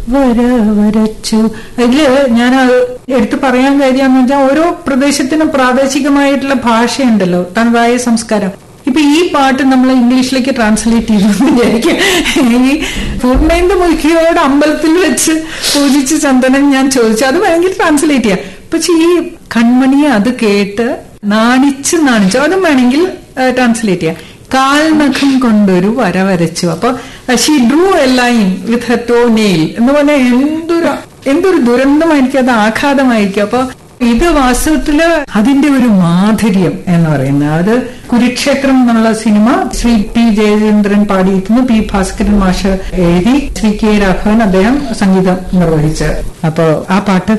വര വരച്ചു അതില് ഞാൻ എടുത്തു പറയാൻ കാര്യമെന്ന് വെച്ചാൽ ഓരോ പ്രദേശത്തിനും പ്രാദേശികമായിട്ടുള്ള ഭാഷയുണ്ടല്ലോ തനതായ സംസ്കാരം ഇപ്പൊ ഈ പാട്ട് നമ്മൾ ഇംഗ്ലീഷിലേക്ക് ട്രാൻസ്ലേറ്റ് ചെയ്തു വിചാരിക്കും ഈ പൂർണ്ണേന്ദു മുഖിയോട് അമ്പലത്തിൽ വെച്ച് പൂജിച്ച് ചന്ദനം ഞാൻ ചോദിച്ചു അത് വേണമെങ്കിൽ ട്രാൻസ്ലേറ്റ് ചെയ്യാം പക്ഷെ ഈ കൺമണിയെ അത് കേട്ട് നാണിച്ച് നാണിച്ചു അതും വേണമെങ്കിൽ ട്രാൻസ്ലേറ്റ് ചെയ്യാം കാൽനഖം കൊണ്ടൊരു വര വരച്ചു അപ്പൊ she drew a line with her toe nail എന്ന് പറഞ്ഞാൽ എന്തൊരു എന്തൊരു ദുരന്തമായിരിക്കും അത് ആഘാതമായിരിക്കും അപ്പൊ ഇത് വാസ്തവത്തില് അതിന്റെ ഒരു മാധുര്യം എന്ന് പറയുന്നത് അത് കുരുക്ഷേത്രം എന്നുള്ള സിനിമ ശ്രീ പി ജയചന്ദ്രൻ പാടിയിരിക്കുന്നു പി ഭാസ്കരൻ മാഷ് എഴുതി ശ്രീ കെ രാഘവൻ അദ്ദേഹം സംഗീതം നിർവഹിച്ച് അപ്പോ ആ പാട്ട്